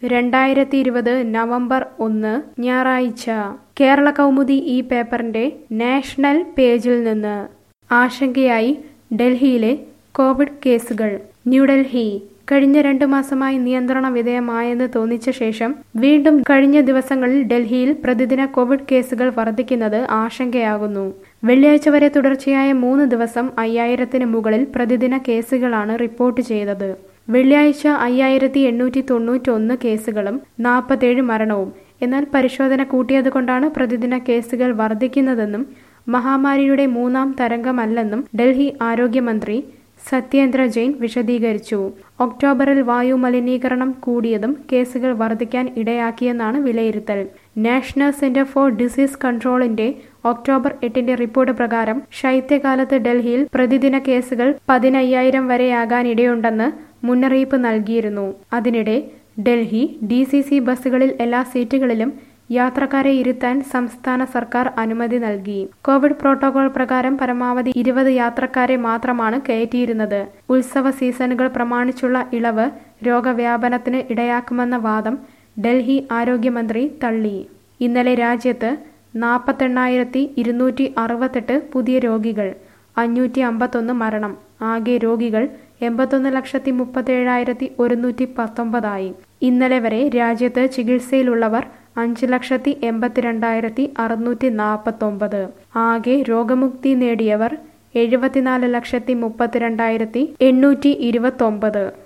രണ്ടായിരത്തി ഇരുപത് നവംബർ ഒന്ന് ഞായറാഴ്ച കേരള കൗമുദി ഈ പേപ്പറിന്റെ നാഷണൽ പേജിൽ നിന്ന് ആശങ്കയായി ഡൽഹിയിലെ കോവിഡ് കേസുകൾ ന്യൂഡൽഹി കഴിഞ്ഞ രണ്ടു മാസമായി നിയന്ത്രണ വിധേയമായെന്ന് തോന്നിച്ച ശേഷം വീണ്ടും കഴിഞ്ഞ ദിവസങ്ങളിൽ ഡൽഹിയിൽ പ്രതിദിന കോവിഡ് കേസുകൾ വർദ്ധിക്കുന്നത് ആശങ്കയാകുന്നു വെള്ളിയാഴ്ച വരെ തുടർച്ചയായ മൂന്ന് ദിവസം അയ്യായിരത്തിന് മുകളിൽ പ്രതിദിന കേസുകളാണ് റിപ്പോർട്ട് ചെയ്തത് വെള്ളിയാഴ്ച അയ്യായിരത്തി എണ്ണൂറ്റി തൊണ്ണൂറ്റൊന്ന് കേസുകളും നാൽപ്പത്തേഴ് മരണവും എന്നാൽ പരിശോധന കൂട്ടിയതുകൊണ്ടാണ് പ്രതിദിന കേസുകൾ വർദ്ധിക്കുന്നതെന്നും മഹാമാരിയുടെ മൂന്നാം തരംഗമല്ലെന്നും ഡൽഹി ആരോഗ്യമന്ത്രി സത്യേന്ദ്ര ജെയിൻ വിശദീകരിച്ചു ഒക്ടോബറിൽ വായു മലിനീകരണം കൂടിയതും കേസുകൾ വർദ്ധിക്കാൻ ഇടയാക്കിയെന്നാണ് വിലയിരുത്തൽ നാഷണൽ സെന്റർ ഫോർ ഡിസീസ് കൺട്രോളിന്റെ ഒക്ടോബർ എട്ടിന്റെ റിപ്പോർട്ട് പ്രകാരം ശൈത്യകാലത്ത് ഡൽഹിയിൽ പ്രതിദിന കേസുകൾ പതിനയ്യായിരം വരെയാകാനിടയുണ്ടെന്ന് മുന്നറിയിപ്പ് നൽകിയിരുന്നു അതിനിടെ ഡൽഹി ഡി സി സി ബസ്സുകളിൽ എല്ലാ സീറ്റുകളിലും യാത്രക്കാരെ ഇരുത്താൻ സംസ്ഥാന സർക്കാർ അനുമതി നൽകി കോവിഡ് പ്രോട്ടോകോൾ പ്രകാരം പരമാവധി ഇരുപത് യാത്രക്കാരെ മാത്രമാണ് കയറ്റിയിരുന്നത് ഉത്സവ സീസണുകൾ പ്രമാണിച്ചുള്ള ഇളവ് രോഗവ്യാപനത്തിന് ഇടയാക്കുമെന്ന വാദം ഡൽഹി ആരോഗ്യമന്ത്രി തള്ളി ഇന്നലെ രാജ്യത്ത് നാൽപ്പത്തെണ്ണായിരത്തി ഇരുന്നൂറ്റി അറുപത്തെട്ട് പുതിയ രോഗികൾ അഞ്ഞൂറ്റി അമ്പത്തൊന്ന് മരണം ആകെ രോഗികൾ എൺപത്തൊന്ന് ലക്ഷത്തി മുപ്പത്തേഴായിരത്തി ഒരുന്നൂറ്റി പത്തൊമ്പതായി ഇന്നലെ വരെ രാജ്യത്ത് ചികിത്സയിലുള്ളവർ അഞ്ച് ലക്ഷത്തി എൺപത്തിരണ്ടായിരത്തി അറുന്നൂറ്റി നാൽപ്പത്തൊമ്പത് ആകെ രോഗമുക്തി നേടിയവർ എഴുപത്തിനാല് ലക്ഷത്തി മുപ്പത്തിരണ്ടായിരത്തി എണ്ണൂറ്റി ഇരുപത്തൊമ്പത്